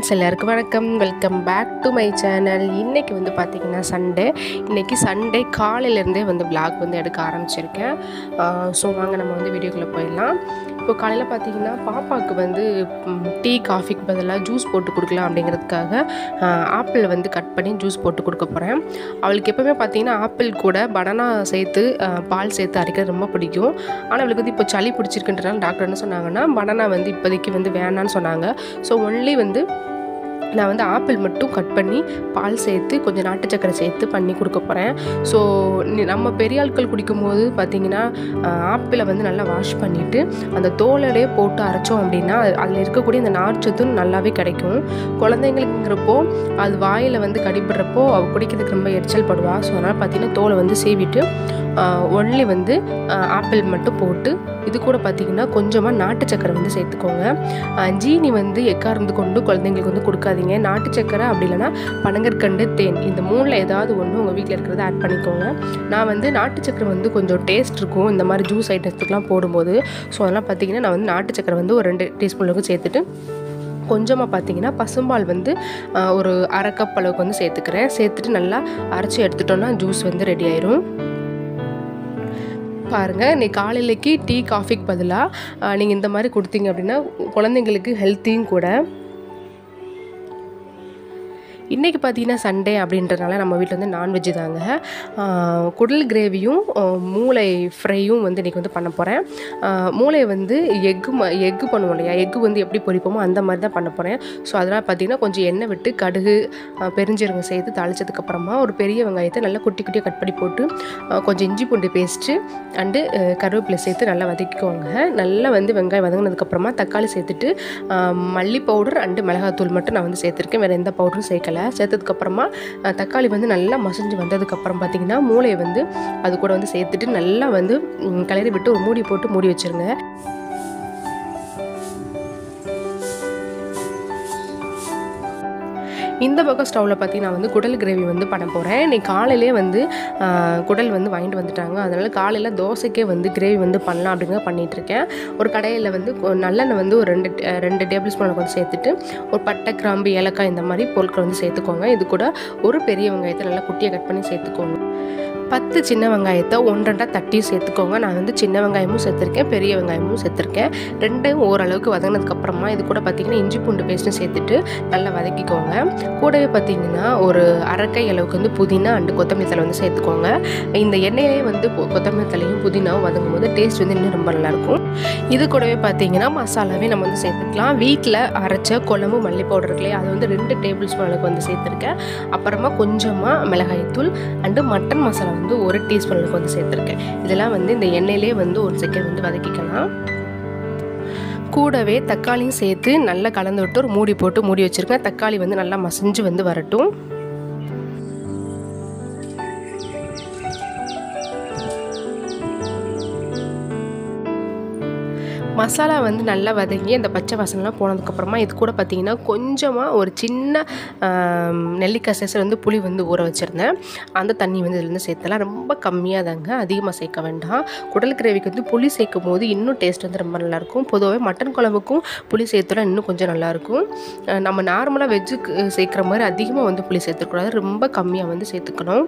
friends எல்லாருக்கும் வணக்கம் welcome back to my channel இன்றைக்கி வந்து பார்த்திங்கன்னா சண்டே இன்றைக்கி சண்டே காலையிலேருந்தே வந்து vlog வந்து எடுக்க ஆரம்பிச்சிருக்கேன் ஸோ வாங்க நம்ம வந்து வீடியோக்குள்ளே போயிடலாம் இப்போ காலையில் பார்த்தீங்கன்னா பாப்பாவுக்கு வந்து ம், டீ காஃபிக்கு பதிலாக ஜூஸ் போட்டு கொடுக்கலாம் அப்படிங்கிறதுக்காக ஆப்பிள் வந்து கட் பண்ணி ஜூஸ் போட்டு கொடுக்க போகிறேன் அவளுக்கு எப்போவுமே பார்த்தீங்கன்னா ஆப்பிள் கூட பனானா சேர்த்து ஆ, பால் சேர்த்து அரைக்கிறது ரொம்ப பிடிக்கும் ஆனால் அவளுக்கு வந்து இப்போ சளி பிடிச்சிருக்குன்றனால டாக்டர் என்ன சொன்னாங்கன்னா பனானா வந்து இப்போதைக்கு வந்து வேணான்னு சொன்னாங்க ஸோ ஒன்லி வந்து நான் வந்து ஆப்பிள் மட்டும் கட் பண்ணி பால் சேர்த்து கொஞ்சம் நாட்டு சக்கரை சேர்த்து பண்ணி கொடுக்க போகிறேன் ஸோ நம்ம பெரிய ஆட்கள் குடிக்கும்போது பார்த்தீங்கன்னா ஆப்பிளை வந்து நல்லா வாஷ் பண்ணிவிட்டு அந்த தோலலே போட்டு அரைச்சோம் அப்படின்னா அதில் இருக்கக்கூடிய அந்த நார்ச்சத்தும் நல்லாவே கிடைக்கும் குழந்தைங்களுங்கிறப்போ அது வாயில் வந்து கடிபடுறப்போ அவ குடிக்கிறதுக்கு ரொம்ப எரிச்சல் படுவா ஸோ அதனால் பார்த்தீங்கன்னா தோலை வந்து சீவிட்டு ஒன்லி வந்து ஆப்பிள் மட்டும் போட்டு இது கூட பார்த்தீங்கன்னா கொஞ்சமாக நாட்டு சக்கரை வந்து சேர்த்துக்கோங்க அஹ் ஜீனி வந்து எக்கார்ந்து கொண்டு குழந்தைங்களுக்கு வந்து கொடுக்காதீங்க நாட்டு சக்கரை அப்படி இல்லைன்னா பனங்கற்கண்டு தேன் இந்த மூணில் ஏதாவது ஒன்று உங்கள் வீட்டில் இருக்கிறத ஆட் பண்ணிக்கோங்க நான் வந்து நாட்டு சக்கரை வந்து கொஞ்சம் டேஸ்ட் இருக்கும் இந்த மாதிரி ஜூஸ் ஐட்டத்துக்குலாம் போடும்போது ஸோ அதெல்லாம் பார்த்தீங்கன்னா நான் வந்து நாட்டு சக்கரை வந்து ஒரு ரெண்டு டீஸ்பூன் அளவுக்கு சேர்த்துட்டு கொஞ்சமாக பார்த்தீங்கன்னா பசும்பால் வந்து அஹ், ஒரு அரை கப் அளவுக்கு வந்து சேர்த்துக்கிறேன் சேர்த்துட்டு நல்லா அரைச்சி எடுத்துட்டோம்னா ஜூஸ் வந்து ரெடி ஆயிரும் பாருங்கள் இன்னைக்கு காலையிலைக்கு டீ காஃபிக்கு பதிலாக நீங்கள் இந்த மாதிரி கொடுத்தீங்க அப்படின்னா குழந்தைங்களுக்கு ஹெல்த்தியும் கூட இன்றைக்கி பார்த்தீங்கன்னா சண்டே அப்படின்றனால நம்ம வீட்டில் வந்து நான்வெஜ் தாங்க ஆஹ் குடல் கிரேவியும் ஆஹ் மூளை ஃப்ரையும் வந்து இன்றைக்கி வந்து பண்ண போகிறேன் மூளையை வந்து எக்கு ம எக்கு பண்ணுவோம் இல்லையா எக்கு வந்து எப்படி பொரிப்போமோ அந்த மாதிரி தான் பண்ண போகிறேன் ஸோ அதனால் பார்த்தீங்கன்னா கொஞ்சம் எண்ணெய் விட்டு கடுகு ஆஹ் பெருஞ்சீரகம் சேர்த்து தாளிச்சதுக்கப்புறமா ஒரு பெரிய வெங்காயத்தை நல்லா குட்டி குட்டியாக கட் பண்ணி போட்டு ஆஹ் கொஞ்சம் இஞ்சி பூண்டு பேஸ்ட்டு அண்டு கருவேப்பிலை சேர்த்து நல்லா வதக்கிக்குவாங்க நல்லா வந்து வெங்காயம் வதங்கினதுக்கப்புறமா தக்காளி சேர்த்துட்டு ஆஹ் மல்லி பவுடர் அண்டு மிளகாத்தூள் மட்டும் நான் வந்து சேர்த்துருக்கேன் வேறு எந்த பவுடரும் சேர்க்கலை சேர்த்ததுக்கப்புறமா ஆஹ் தக்காளி வந்து நல்லா மசிஞ்சு வந்ததுக்கப்புறம் பார்த்தீங்கன்னா மூளையை வந்து அது கூட வந்து சேர்த்துட்டு நல்லா வந்து ம், கிளறி விட்டு ஒரு மூடி போட்டு மூடி வச்சிருங்க இந்த பக்கம் ஸ்டவ்வில் பார்த்தீங்கன்னா நான் வந்து குடல் கிரேவி வந்து பண்ண போகிறேன் இன்னைக்கு காலையிலே வந்து ஆஹ், குடல் வந்து வாங்கிட்டு வந்துட்டாங்க அதனால் காலையில் தோசைக்கே வந்து கிரேவி வந்து பண்ணலாம் அப்படிங்கிறத பண்ணிட்டு இருக்கேன் ஒரு கடையில் வந்து கொ- நல்லெண்ணெய் வந்து ஒரு ரெண்டு ட- ரெண்டு டேபிள் ஸ்பூன் வந்து சேர்த்துட்டு ஒரு பட்டை கிராம்பு ஏலக்காய் இந்த மாதிரி பொருட்கள் வந்து சேர்த்துக்கோங்க இது கூட ஒரு பெரிய வெங்காயத்தை நல்லா குட்டியாக கட் பண்ணி சேர்த்துக்கோங்க பத்து சின்ன வெங்காயத்தை ஒன்றரை தட்டியும் சேர்த்துக்கோங்க நான் வந்து சின்ன வெங்காயமும் சேர்த்துருக்கேன் பெரிய வெங்காயமும் சேர்த்துருக்கேன் ரெண்டையும் ஓரளவுக்கு வதங்கினதுக்கப்புறமா இது கூட பார்த்தீங்கன்னா இஞ்சி பூண்டு பேஸ்ட்டும் சேர்த்துட்டு நல்லா வதக்கிக்கோங்க கூடவே பார்த்தீங்கன்னா ஒரு அரைக்கை அளவுக்கு வந்து புதினா அண்டு கொத்தமல்லி தலை வந்து சேர்த்துக்கோங்க இந்த எண்ணெயிலே வந்து பொ- கொத்தமல்லி தலையும் புதினாவும் வதங்கும் போது டேஸ்ட் வந்து இன்னும் ரொம்ப நல்லாயிருக்கும் இது கூடவே பார்த்தீங்கன்னா மசாலாவே நம்ம வந்து சேர்த்துக்கலாம் வீட்டில் அரைச்ச குழம்பு மல்லி பவுடர் இருக்கு இல்லையா அது வந்து ரெண்டு டேபிள் ஸ்பூன் அளவுக்கு வந்து சேர்த்துருக்கேன் அப்புறமா கொஞ்சமாக மிளகாய்த்தூள் அண்டு மட்டன் மசாலா வந்து ஒரு டீஸ்பூன் அளவுக்கு வந்து சேர்த்துருக்கேன் இதெல்லாம் வந்து இந்த எண்ணெயிலே வந்து ஒரு செகண்ட் வந்து வதக்கிக்கலாம் கூடவே தக்காளியும் சேர்த்து நல்லா கலந்து விட்டு ஒரு மூடி போட்டு மூடி வச்சுருக்கேன் தக்காளி வந்து நல்லா மசிஞ்சு வந்து வரட்டும் மசாலா வந்து நல்லா வதங்கி அந்த பச்சை வாசனைலாம் போனதுக்கப்புறமா இது கூட பார்த்தீங்கன்னா கொஞ்சமாக ஒரு சின்ன ஆம், நெல்லிக்காய் சேசர் வந்து புளி வந்து ஊற வச்சுருந்தேன் அந்த தண்ணி வந்து இதுலேருந்து சேர்த்தலாம் ரொம்ப கம்மியாக தாங்க அதிகமாக சேர்க்க வேண்டாம் குடல் கிரேவிக்கு வந்து புளி சேர்க்கும் போது இன்னும் டேஸ்ட் வந்து ரொம்ப நல்லாயிருக்கும் பொதுவாகவே மட்டன் குழம்புக்கும் புளி சேர்த்துலாம் இன்னும் கொஞ்சம் நல்லாயிருக்கும் அஹ் நம்ம நார்மலாக வெஜ்ஜுக்கு சேர்க்குற மாதிரி அதிகமாக வந்து புளி சேர்த்துக்கூடாது ரொம்ப கம்மியாக வந்து சேர்த்துக்கணும்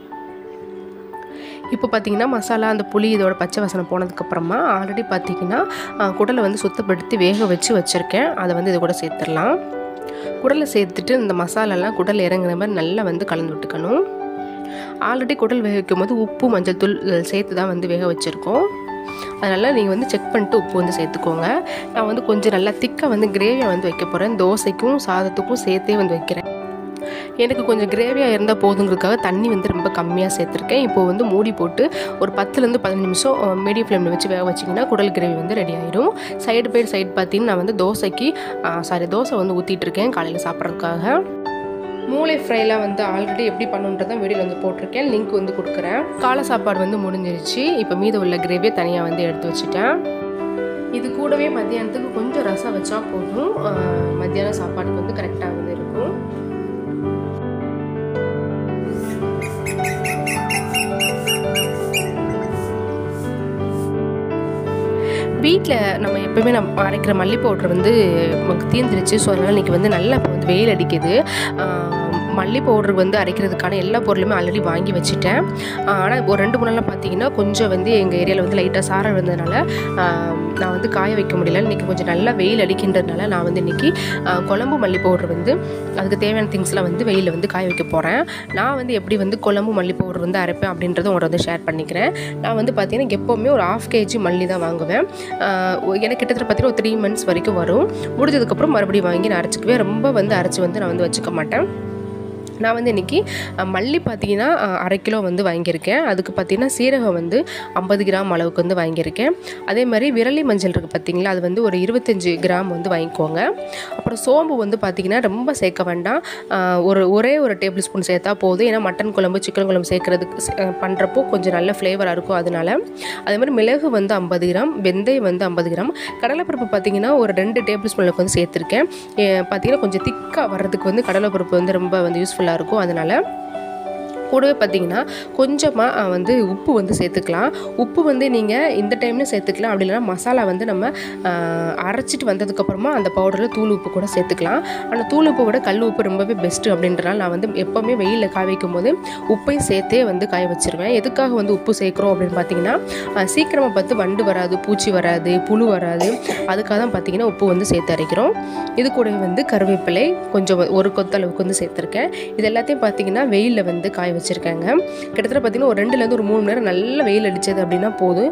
இப்போ பார்த்தீங்கன்னா மசாலா அந்த புளி இதோட பச்சை வாசனை போனதுக்கப்புறமா ஆல்ரெடி பார்த்தீங்கன்னா அஹ், குடலை வந்து சுத்தப்படுத்தி வேக வச்சு வச்சுருக்கேன் அதை வந்து இது கூட சேர்த்துடலாம் குடலை சேர்த்துட்டு இந்த மசாலாலாம் குடல் இறங்குற மாதிரி நல்லா வந்து கலந்து விட்டுக்கணும் ஆல்ரெடி குடல் வேக வைக்கும் போது உப்பு மஞ்சள் தூள் சேர்த்து தான் வந்து வேக வச்சுருக்கோம் அதனால் நீங்கள் வந்து செக் பண்ணிட்டு உப்பு வந்து சேர்த்துக்கோங்க நான் வந்து கொஞ்சம் நல்லா திக்காக வந்து கிரேவியாக வந்து வைக்க போகிறேன் தோசைக்கும் சாதத்துக்கும் சேர்த்தே வந்து வைக்கிறேன் எனக்கு கொஞ்சம் கிரேவியாக இருந்தால் போதுங்கிறதுக்காக தண்ணி வந்து ரொம்ப கம்மியாக சேர்த்துருக்கேன் இப்போ வந்து மூடி போட்டு ஒரு பத்துலேருந்து பதினஞ்சு நிமிஷம் மீடியம் ஃப்ளேமில் வச்சு வேக வச்சிங்கன்னா குடல் கிரேவி வந்து ரெடி ஆயிடும் சைடு பை சைடு பார்த்தீங்கன்னா நான் வந்து தோசைக்கு சாரி தோசை வந்து ஊற்றிட்டு இருக்கேன் காலையில் சாப்பிட்றதுக்காக மூளை ஃப்ரைலாம் வந்து ஆல்ரெடி எப்படி பண்ணுன்றதை வீடியோ வந்து போட்டிருக்கேன் லிங்க் வந்து கொடுக்குறேன் காலை சாப்பாடு வந்து முடிஞ்சிருச்சு இப்போ மீதம் உள்ள கிரேவியை தனியாக வந்து எடுத்து வச்சுட்டேன் இது கூடவே மத்தியானத்துக்கு கொஞ்சம் ரசம் வச்சா போதும் ஆஹ் மத்தியான சாப்பாடுக்கு வந்து கரெக்டாக வந்து இருக்கும் வீட்டில் நம்ம எப்போவுமே நம்ம அரைக்கிற மல்லி பவுட்ரு வந்து நமக்கு தீர்ந்துருச்சு ஸோ அதனால் இன்றைக்கி வந்து நல்லா இப்போ வந்து வெயில் அடிக்குது மல்லி பவுடர் வந்து அரைக்கிறதுக்கான எல்லா பொருளுமே ஆல்ரெடி வாங்கி வச்சுட்டேன் ஆனால் ஒரு ரெண்டு மூணு நாள் பார்த்தீங்கன்னா கொஞ்சம் வந்து எங்கள் ஏரியாவில் வந்து லைட்டாக சாரம் விழுந்ததுனால நான் வந்து காய வைக்க முடியல இன்றைக்கி கொஞ்சம் நல்லா வெயில் அடிக்கின்றதுனால நான் வந்து இன்றைக்கி குழம்பு மல்லி பவுடர் வந்து அதுக்கு தேவையான திங்ஸ்லாம் வந்து வெயிலில் வந்து காய வைக்க போகிறேன் நான் வந்து எப்படி வந்து குழம்பு மல்லி பவுடர் வந்து அரைப்பேன் அப்படின்றத உங்களோட வந்து ஷேர் பண்ணிக்கிறேன் நான் வந்து பார்த்தீங்கன்னா எப்போவுமே ஒரு ஆஃப் கேஜி மல்லி தான் வாங்குவேன் எனக்கு கிட்டத்தட்ட பார்த்தீங்கன்னா ஒரு த்ரீ மந்த்ஸ் வரைக்கும் வரும் முடிஞ்சதுக்கப்புறம் மறுபடியும் வாங்கி நான் அரைச்சிக்குவேன் ரொம்ப வந்து அரைச்சி வந்து நான் வந்து வச்சுக்க மாட்டேன் நான் வந்து இன்றைக்கி மல்லி பார்த்தீங்கன்னா அரை கிலோ வந்து வாங்கியிருக்கேன் அதுக்கு பார்த்தீங்கன்னா சீரகம் வந்து ஐம்பது கிராம் அளவுக்கு வந்து வாங்கியிருக்கேன் அதே மாதிரி விரலி மஞ்சள் இருக்குது பார்த்தீங்களா அது வந்து ஒரு இருபத்தஞ்சி கிராம் வந்து வாங்கிக்கோங்க அப்புறம் சோம்பு வந்து பார்த்திங்கன்னா ரொம்ப சேர்க்க வேண்டாம் ஒரு ஒரே ஒரு டேபிள் ஸ்பூன் சேர்த்தா போதும் ஏன்னா மட்டன் குழம்பு சிக்கன் குழம்பு சேர்க்குறதுக்கு பண்ணுறப்போ கொஞ்சம் நல்ல ஃப்ளேவராக இருக்கும் அதனால் அதே மாதிரி மிளகு வந்து ஐம்பது கிராம் வெந்தயம் வந்து ஐம்பது கிராம் கடலைப்பருப்பு பார்த்திங்கன்னா ஒரு ரெண்டு டேபிள் ஸ்பூனுக்கு வந்து சேர்த்துருக்கேன் பார்த்திங்கன்னா கொஞ்சம் திக்காக வர்றதுக்கு வந்து கடலைப்பருப்பு வந்து ரொம்ப வந்து யூஸ்ஃபுல்லாக யூஸ்ஃபுல்லாக இருக்கும் அதனால் கூடவே பார்த்தீங்கன்னா கொஞ்சமாக வந்து உப்பு வந்து சேர்த்துக்கலாம் உப்பு வந்து நீங்கள் இந்த டைமில் சேர்த்துக்கலாம் அப்படி இல்லைனா மசாலா வந்து நம்ம அரைச்சிட்டு வந்ததுக்கப்புறமா அந்த பவுடரில் தூள் உப்பு கூட சேர்த்துக்கலாம் ஆனால் தூள் உப்பை விட கல் உப்பு ரொம்பவே பெஸ்ட்டு அப்படின்றனால நான் வந்து எப்போவுமே வெயிலில் காய வைக்கும் போது உப்பையும் சேர்த்தே வந்து காய வச்சுருவேன் எதுக்காக வந்து உப்பு சேர்க்குறோம் அப்படின்னு பார்த்தீங்கன்னா சீக்கிரமாக பார்த்து வண்டு வராது பூச்சி வராது புழு வராது அதுக்காக தான் பார்த்தீங்கன்னா உப்பு வந்து சேர்த்து அரைக்கிறோம் இது கூடவே வந்து கருவேப்பிலை கொஞ்சம் ஒரு கொத்தளவுக்கு வந்து சேர்த்துருக்கேன் இது எல்லாத்தையும் பார்த்தீங்கன்னா வெயிலில் வந்து காய வச்சுருக்காங்க கிட்டத்தட்ட பார்த்திங்கன்னா ஒரு ரெண்டுலேருந்து ஒரு மூணு மணி நேரம் நல்லா வெயில் அடித்தது அப்படின்னா போதும்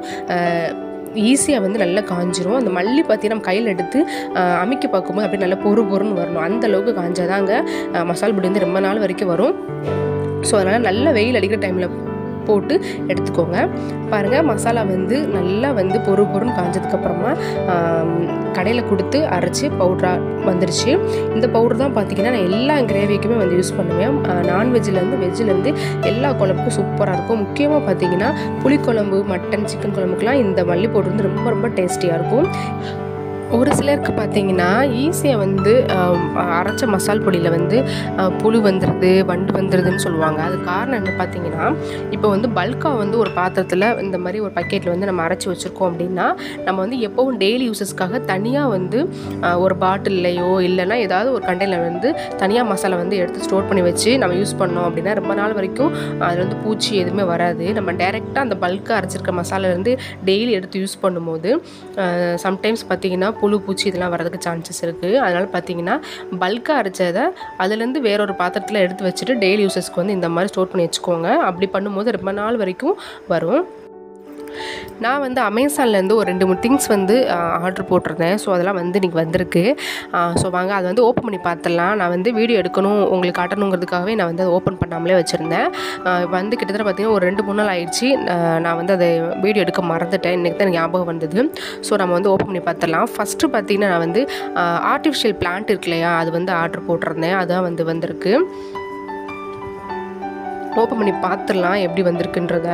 ஈஸியாக வந்து நல்லா காஞ்சிரும் அந்த மல்லி பார்த்திங்கன்னா நம்ம கையில் எடுத்து அமைக்க பார்க்கும்போது அப்படியே நல்லா பொறு பொருன்னு வரணும் அந்த அளவுக்கு காஞ்சாதாங்க மசால் பொடி வந்து ரொம்ப நாள் வரைக்கும் வரும் ஸோ அதனால் நல்ல வெயில் அடிக்கிற டைமில் போட்டு எடுத்துக்கோங்க பாருங்கள் மசாலா வந்து நல்லா வந்து பொறு பொருன்னு காஞ்சதுக்கப்புறமா கடையில் கொடுத்து அரைச்சி பவுட்ராக வந்துருச்சு இந்த பவுடர் தான் பார்த்திங்கன்னா நான் எல்லா கிரேவிக்குமே வந்து யூஸ் பண்ணுவேன் நான்வெஜ்லேருந்து வெஜ்ஜிலேருந்து எல்லா குழம்புக்கும் சூப்பராக இருக்கும் முக்கியமாக பார்த்தீங்கன்னா புளிக்குழம்பு மட்டன் சிக்கன் குழம்புக்கெலாம் இந்த மல்லி பவுடர் வந்து ரொம்ப ரொம்ப டேஸ்டியாக இருக்கும் ஒரு சிலருக்கு பார்த்தீங்கன்னா ஈஸியாக வந்து அரைச்ச மசால் பொடியில் வந்து புழு வந்துடுது வண்டு வந்துடுதுன்னு சொல்லுவாங்க அது காரணம் என்ன பார்த்தீங்கன்னா இப்போ வந்து பல்காக வந்து ஒரு பாத்திரத்தில் இந்த மாதிரி ஒரு பக்கெட்டில் வந்து நம்ம அரைச்சி வச்சுருக்கோம் அப்படின்னா நம்ம வந்து எப்போவும் டெய்லி யூசஸ்க்காக தனியாக வந்து ஒரு பாட்டில்லையோ இல்லைன்னா ஏதாவது ஒரு கண்டெய்னர் வந்து தனியாக மசாலா வந்து எடுத்து ஸ்டோர் பண்ணி வச்சு நம்ம யூஸ் பண்ணோம் அப்படின்னா ரொம்ப நாள் வரைக்கும் அதில் வந்து பூச்சி எதுவுமே வராது நம்ம டைரெக்டாக அந்த பல்காக அரைச்சிருக்க மசாலாலேருந்து டெய்லி எடுத்து யூஸ் பண்ணும்போது சம்டைம்ஸ் பார்த்திங்கன்னா புழு பூச்சி இதெல்லாம் வரதுக்கு சான்சஸ் இருக்குது அதனால் பார்த்தீங்கன்னா பல்காக அரைச்சதை அதுலேருந்து வேற ஒரு பாத்திரத்தில் எடுத்து வச்சுட்டு டெய்லி யூசஸ்க்கு வந்து இந்த மாதிரி ஸ்டோர் பண்ணி வச்சுக்கோங்க அப்படி பண்ணும்போது ரொம்ப நாள் வரைக்கும் வரும் நான் வந்து அமேசான்லேருந்து ஒரு ரெண்டு மூணு திங்ஸ் வந்து ஆர்டர் போட்டிருந்தேன் ஸோ அதெல்லாம் வந்து இன்றைக்கி வந்திருக்கு ஸோ வாங்க அதை வந்து ஓப்பன் பண்ணி பார்த்துடலாம் நான் வந்து வீடியோ எடுக்கணும் உங்களுக்கு காட்டணுங்கிறதுக்காகவே நான் வந்து அதை ஓப்பன் பண்ணாமலே வச்சுருந்தேன் வந்து கிட்டத்தட்ட பார்த்திங்கன்னா ஒரு ரெண்டு மூணு நாள் ஆயிடுச்சு நான் வந்து அதை வீடியோ எடுக்க மறந்துட்டேன் இன்றைக்கி தான் எனக்கு ஞாபகம் வந்தது ஸோ நம்ம வந்து ஓப்பன் பண்ணி பார்த்துடலாம் ஃபஸ்ட்டு பார்த்திங்கன்னா நான் வந்து ஆர்டிஃபிஷியல் பிளான்ட் இருக்கு இல்லையா அது வந்து ஆர்டர் போட்டிருந்தேன் அதுதான் வந்து வந்திருக்கு ஓப்பன் பண்ணி பார்த்துடலாம் எப்படி வந்திருக்குன்றத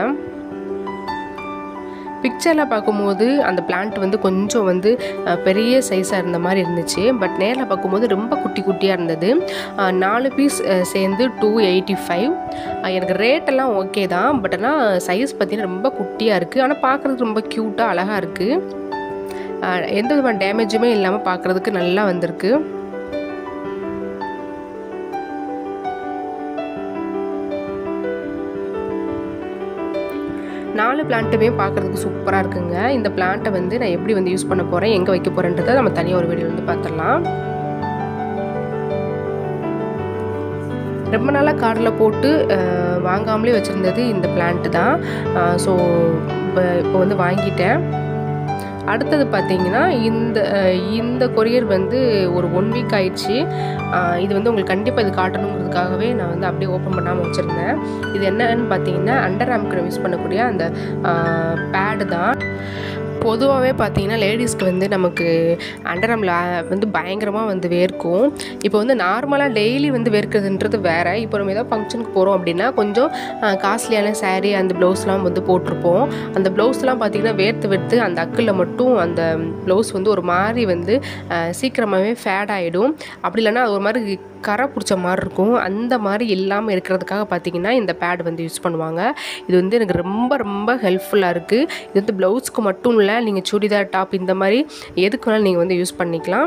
பிக்சரில் பார்க்கும்போது அந்த பிளான்ட் வந்து கொஞ்சம் வந்து பெரிய சைஸாக இருந்த மாதிரி இருந்துச்சு பட் நேரில் பார்க்கும்போது ரொம்ப குட்டி குட்டியாக இருந்தது நாலு பீஸ் சேர்ந்து டூ எயிட்டி ஃபைவ் எனக்கு ரேட்டெல்லாம் ஓகே தான் பட் ஆனால் சைஸ் பார்த்திங்கன்னா ரொம்ப குட்டியாக இருக்குது ஆனால் பார்க்குறதுக்கு ரொம்ப க்யூட்டாக அழகாக இருக்குது எந்த விதமான டேமேஜுமே இல்லாமல் பார்க்குறதுக்கு நல்லா வந்திருக்கு நாலு பிளான்ட்டுமே பார்க்குறதுக்கு சூப்பராக இருக்குங்க இந்த பிளான்ட்டை வந்து நான் எப்படி வந்து யூஸ் பண்ண போகிறேன் எங்கே வைக்க போகிறேன்றதை நம்ம தனியாக ஒரு வீடியோ வந்து பார்த்துடலாம் ரொம்ப நாளாக காரில் போட்டு வாங்காமலே வச்சுருந்தது இந்த பிளான்ட்டு தான் ஸோ இப்போ இப்போ வந்து வாங்கிட்டேன் அடுத்தது பார்த்தீங்கன்னா இந்த இந்த கொரியர் வந்து ஒரு ஒன் வீக் ஆயிடுச்சு இது வந்து உங்களுக்கு கண்டிப்பாக இது காட்டணுங்கிறதுக்காகவே நான் வந்து அப்படியே ஓப்பன் பண்ணாமல் வச்சுருந்தேன் இது என்னன்னு பார்த்தீங்கன்னா அண்டர் ஆம்க்கு யூஸ் பண்ணக்கூடிய அந்த பேடு தான் பொதுவாகவே பார்த்தீங்கன்னா லேடிஸ்க்கு வந்து நமக்கு அண்டர்ஆர்மில் வந்து பயங்கரமாக வந்து வேர்க்கும் இப்போ வந்து நார்மலாக டெய்லி வந்து வேர்க்கிறதுன்றது வேறு இப்போ நம்ம ஏதாவது ஃபங்க்ஷனுக்கு போகிறோம் அப்படின்னா கொஞ்சம் காஸ்ட்லியான சாரீ அந்த ப்ளவுஸ்லாம் வந்து போட்டிருப்போம் அந்த ப்ளவுஸ்லாம் பார்த்திங்கன்னா வேர்த்து வேர்த்து அந்த அக்கில் மட்டும் அந்த ப்ளவுஸ் வந்து ஒரு மாதிரி வந்து சீக்கிரமாகவே ஃபேட் ஆகிடும் அப்படி இல்லைன்னா அது ஒரு மாதிரி கரை பிடிச்ச மாதிரி இருக்கும் அந்த மாதிரி இல்லாமல் இருக்கிறதுக்காக பார்த்தீங்கன்னா இந்த பேட் வந்து யூஸ் பண்ணுவாங்க இது வந்து எனக்கு ரொம்ப ரொம்ப ஹெல்ப்ஃபுல்லாக இருக்குது இது வந்து ப்ளவுஸ்க்கு மட்டும் இல்லை நீங்கள் சுடிதார் டாப் இந்த மாதிரி எதுக்கு வேணாலும் நீங்கள் வந்து யூஸ் பண்ணிக்கலாம்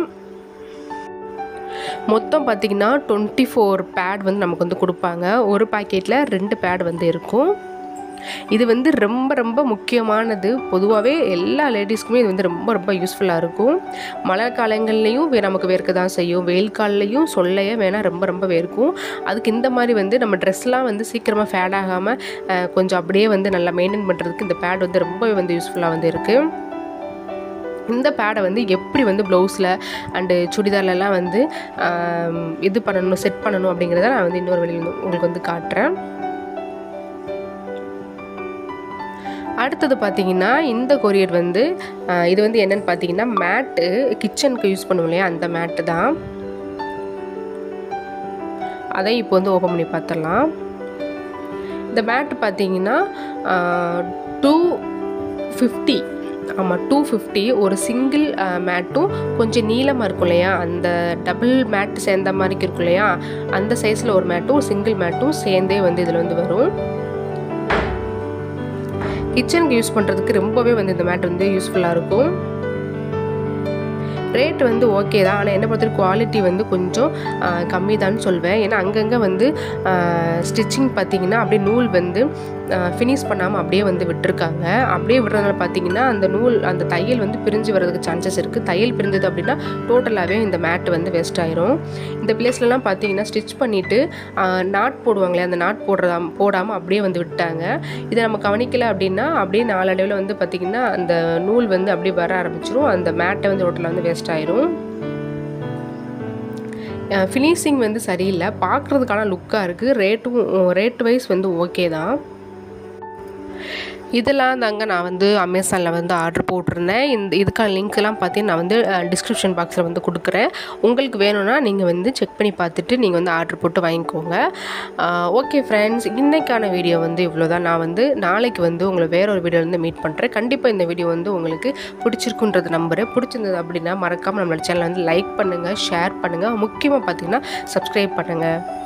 மொத்தம் பார்த்திங்கன்னா டுவெண்ட்டி ஃபோர் பேட் வந்து நமக்கு வந்து கொடுப்பாங்க ஒரு பாக்கெட்டில் ரெண்டு பேட் வந்து இருக்கும் இது வந்து ரொம்ப ரொம்ப முக்கியமானது பொதுவாகவே எல்லா லேடிஸ்க்குமே இது வந்து ரொம்ப ரொம்ப யூஸ்ஃபுல்லாக இருக்கும் மழை காலங்கள்லேயும் வே- நமக்கு வேர்க்க தான் செய்யும் வெயில் காலத்துலையும் சொல்லையே வேணால் ரொம்ப ரொம்ப வேர்க்கும் அதுக்கு இந்த மாதிரி வந்து நம்ம ட்ரெஸ்லாம் வந்து சீக்கிரமாக ஃபேட் ஆகாமல் கொஞ்சம் அப்படியே வந்து நல்லா மெயின்டைன் பண்ணுறதுக்கு இந்த பேட் வந்து ரொம்பவே வந்து யூஸ்ஃபுல்லாக வந்து இருக்குது இந்த பேடை வந்து எப்படி வந்து ப்ளவுஸில் அண்டு சுடிதார்லலாம் வந்து ஆம், இது பண்ணணும் செட் பண்ணணும் அப்படிங்கிறத நான் வந்து இன்னொரு வெளியில் உங்களுக்கு வந்து காட்டுறேன் அடுத்தது பார்த்தீங்கன்னா இந்த கொரியர் வந்து ஆஹ், இது வந்து என்னன்னு பார்த்தீங்கன்னா மேட்டு கிச்சனுக்கு யூஸ் பண்ணுவோம் இல்லையா அந்த மேட்டு தான் அதை இப்போ வந்து ஓப்பன் பண்ணி பார்த்துடலாம் இந்த மேட்டு பார்த்தீங்கன்னா டூ ஃபிஃப்டி ஆமாம் டூ ஃபிஃப்டி ஒரு சிங்கிள் மேட்டும் கொஞ்சம் நீளமாக இருக்கும் இல்லையா அந்த டபுள் மேட் சேர்ந்த மாதிரி இருக்கும் இல்லையா அந்த சைஸில் ஒரு மேட்டும் சிங்கிள் மேட்டும் சேர்ந்தே வந்து இதில் வந்து வரும் கிச்சனுக்கு யூஸ் பண்ணுறதுக்கு ரொம்பவே வந்து இந்த மேட் வந்து யூஸ்ஃபுல்லாக இருக்கும் ரேட் வந்து ஓகே தான் ஆனால் என்ன பொறுத்த குவாலிட்டி வந்து கொஞ்சம் கம்மி தான் சொல்வேன் ஏன்னா அங்கங்கே வந்து ஸ்டிச்சிங் பார்த்தீங்கன்னா அப்படியே நூல் வந்து ஃபினிஷ் பண்ணாமல் அப்படியே வந்து விட்டுருக்காங்க அப்படியே விடுறதுனால பார்த்தீங்கன்னா அந்த நூல் அந்த தையல் வந்து பிரிஞ்சு வர்றதுக்கு சான்சஸ் இருக்குது தையல் பிரிஞ்சது அப்படின்னா டோட்டலாகவே இந்த மேட் வந்து வேஸ்ட் ஆயிரும் இந்த பிளேஸ்லலாம் பார்த்தீங்கன்னா ஸ்டிச் பண்ணிவிட்டு நாட் போடுவாங்களே அந்த நாட் போடுறதா போடாமல் அப்படியே வந்து விட்டாங்க இதை நம்ம கவனிக்கல அப்படின்னா அப்படியே நாளடைவில் வந்து பார்த்திங்கன்னா அந்த நூல் வந்து அப்படியே வர ஆரம்பிச்சிரும் அந்த மேட்டை வந்து டோட்டலாக வந்து வேஸ்ட் ஆயிரும் ஃபினிஷிங் வந்து சரியில்லை பார்க்குறதுக்கான லுக்காக இருக்குது ரேட்டும் ரேட் வைஸ் வந்து ஓகே தான் இதெல்லாம் தாங்க நான் வந்து அமேசானில் வந்து ஆர்டர் போட்டிருந்தேன் இந்த இதுக்கான லிங்க்லாம் பார்த்தீங்கன்னா நான் வந்து டிஸ்கிரிப்ஷன் பாக்ஸில் வந்து கொடுக்குறேன் உங்களுக்கு வேணும்னா நீங்கள் வந்து செக் பண்ணி பார்த்துட்டு நீங்கள் வந்து ஆர்டர் போட்டு வாங்கிக்கோங்க ஓகே ஃப்ரெண்ட்ஸ் இன்றைக்கான வீடியோ வந்து இவ்வளோ தான் நான் வந்து நாளைக்கு வந்து உங்களை வேற ஒரு வீடியோ வந்து மீட் பண்ணுறேன் கண்டிப்பாக இந்த வீடியோ வந்து உங்களுக்கு பிடிச்சிருக்குன்றது நம்புறேன் பிடிச்சிருந்தது அப்படின்னா மறக்காமல் நம்மளோட சேனலை வந்து லைக் பண்ணுங்கள் ஷேர் பண்ணுங்கள் முக்கியமாக பார்த்தீங்கன்னா சப்ஸ்கிரைப் பண்ணுங்கள்